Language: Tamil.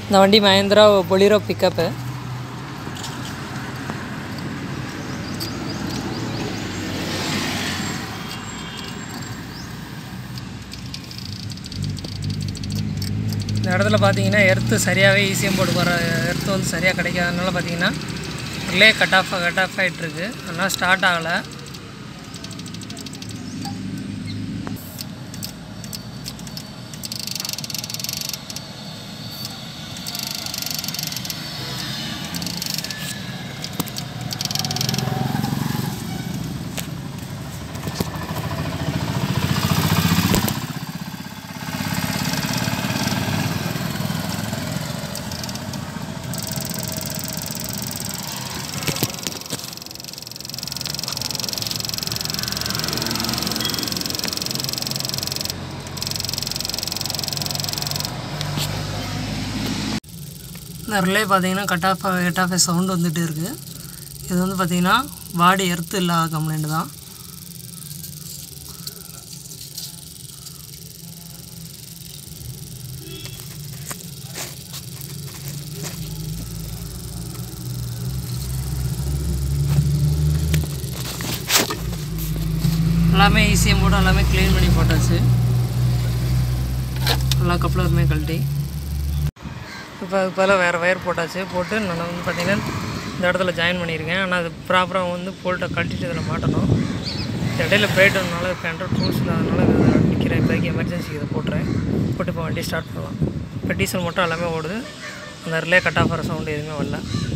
இந்த வண்டி மஹேந்திரா பொலிரோ பிக்கப்பு இந்த இடத்துல பார்த்தீங்கன்னா எர்த்து சரியாகவே ஈஸியாக போட்டு போகிற எர்த்து வந்து சரியாக கிடைக்காதனால பார்த்தீங்கன்னா relay cut off cut off ஆகிட்டுருக்கு அதனால் ஸ்டார்ட் ஆகலை இந்த ரிலே பார்த்தீங்கன்னா cut off cut off sound வந்துகிட்டே இருக்குது இது வந்து பார்த்தீங்கன்னா பாடி எர்த்து இல்லாத கம்ப்ளைண்ட் தான் எல்லாமே ஈஸியாக போட்டு எல்லாமே க்ளீன் பண்ணி போட்டாச்சு எல்லா கப்ளருமே கழட்டி இப்போ அது பதிலாக வேறு ஒயர் போட்டாச்சு போட்டு நான் வந்து பார்த்திங்கன்னா இந்த இடத்துல ஜாயின் பண்ணியிருக்கேன் ஆனால் அது ப்ராப்பராக வந்து போல்ட்டை கழட்டிட்டு இதில் மாட்டணும் இந்த இடையில பிரேட் ஒன்றால் இப்போ என்கிட்ட டூல்ஸ் இல்லாதனால இதை நிற்கிறேன் இப்போதைக்கு எமர்ஜென்சிக்கு இதை போட்டுறேன் போட்டு இப்போ வண்டி ஸ்டார்ட் பண்ணலாம் இப்போ டீசல் மட்டும் எல்லாமே ஓடுது அந்த ரிலே கட் ஆஃப் ஆகிற சவுண்டு எதுவுமே வரல